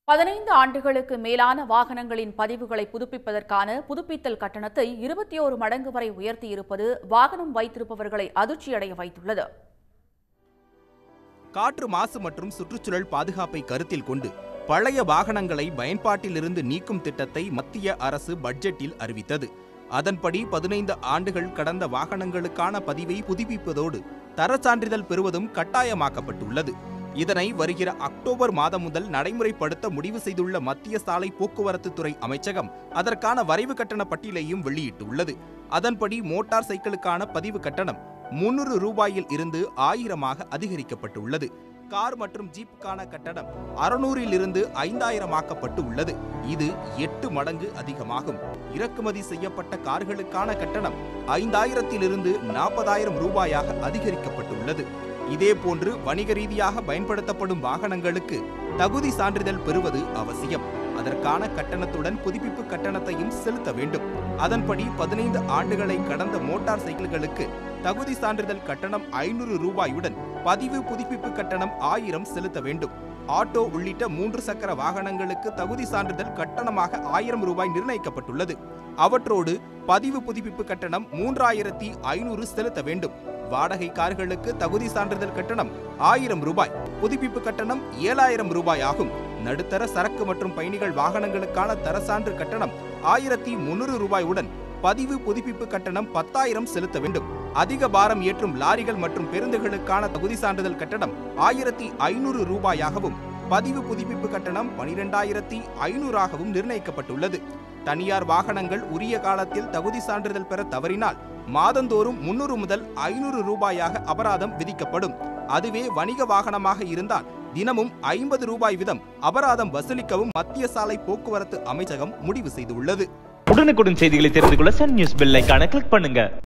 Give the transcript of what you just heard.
பதினைந்து ஆண்டுகளுக்கு மேலான வாகனங்களின் பதிவுகளை புதுப்பிப்பதற்கான புதுப்பித்தல் கட்டணத்தை இருபத்தி ஓரு மடங்கு வரை உயர்த்தியிருப்பது வாகனம் வைத்திருப்பவர்களை அதிர்ச்சியடைய வைத்துள்ளது காற்று மாசு மற்றும் சுற்றுச்சூழல் பாதுகாப்பை கருத்தில் கொண்டு பழைய வாகனங்களை பயன்பாட்டிலிருந்து நீக்கும் திட்டத்தை மத்திய அரசு பட்ஜெட்டில் அறிவித்தது அதன்படி பதினைந்து ஆண்டுகள் கடந்த வாகனங்களுக்கான பதிவை புதுப்பிப்பதோடு தர சான்றிதழ் பெறுவதும் கட்டாயமாக்கப்பட்டுள்ளது இதனை வருகிற அக்டோபர் மாதம் முதல் நடைமுறைப்படுத்த முடிவு செய்துள்ள மத்திய சாலை போக்குவரத்து துறை அமைச்சகம் அதற்கான வரைவு கட்டண பட்டியலையும் வெளியிட்டுள்ளது அதன்படி மோட்டார் சைக்கிளுக்கான பதிவு கட்டணம் முன்னூறு ரூபாயில் இருந்து ஆயிரமாக அதிகரிக்கப்பட்டுள்ளது கார் மற்றும் ஜீப்புக்கான கட்டணம் அறுநூறில் இருந்து ஐந்தாயிரமாக்கப்பட்டு உள்ளது இது எட்டு மடங்கு அதிகமாகும் இறக்குமதி செய்யப்பட்ட கார்களுக்கான கட்டணம் ஐந்தாயிரத்திலிருந்து நாற்பதாயிரம் ரூபாயாக அதிகரிக்கப்பட்டுள்ளது இதேபோன்று வணிக ரீதியாக பயன்படுத்தப்படும் வாகனங்களுக்கு தகுதி சான்றிதழ் பெறுவது அவசியம் அதற்கான கட்டணத்துடன் புதுப்பிப்பு கட்டணத்தையும் செலுத்த வேண்டும் அதன்படி பதினைந்து ஆண்டுகளை கடந்த மோட்டார் சைக்கிள்களுக்கு தகுதி சான்றிதழ் கட்டணம் ஐநூறு ரூபாயுடன் பதிவு புதுப்பிப்பு கட்டணம் ஆயிரம் செலுத்த வேண்டும் ஆட்டோ உள்ளிட்ட மூன்று சக்கர வாகனங்களுக்கு தகுதி சான்றிதழ் கட்டணமாக ஆயிரம் ரூபாய் நிர்ணயிக்கப்பட்டுள்ளது அவற்றோடு பதிவு புதுப்பிப்பு கட்டணம் மூன்றாயிரத்தி ஐநூறு செலுத்த வேண்டும் வாடகை கார்களுக்கு தகுதி சான்றிதழ் கட்டணம் ஆயிரம் ரூபாய் புதுப்பிப்பு கட்டணம் ஏழாயிரம் ரூபாய் ஆகும் நடுத்தர சரக்கு மற்றும் பயணிகள் வாகனங்களுக்கான தரசான்று கட்டணம் ஆயிரத்தி முன்னூறு ரூபாயுடன் பதிவு புதுப்பிப்பு கட்டணம் பத்தாயிரம் செலுத்த வேண்டும் அதிக பாரம் ஏற்றும் லாரிகள் மற்றும் பேருந்துகளுக்கான தகுதி சான்றிதழ் கட்டணம் ஆயிரத்தி ஐநூறு ரூபாயாகவும் பதிவு புதுப்பிப்பு கட்டணம் பனிரெண்டாயிரத்தி ஐநூறாகவும் நிர்ணயிக்கப்பட்டுள்ளது தனியார் வாகனங்கள் உரிய காலத்தில் தகுதி சான்றிதழ் பெற தவறினால் மாதந்தோறும் முன்னூறு முதல் ஐநூறு ரூபாயாக அபராதம் விதிக்கப்படும் அதுவே வணிக வாகனமாக இருந்தால் தினமும் ஐம்பது ரூபாய் வீதம் அபராதம் வசூலிக்கவும் மத்திய சாலை போக்குவரத்து அமைச்சகம் முடிவு செய்துள்ளது உடனுக்குடன் செய்திகளை தெரிந்து கொள்ள சன் நியூஸ் பெல் ஐகானை கிளிக் பண்ணுங்க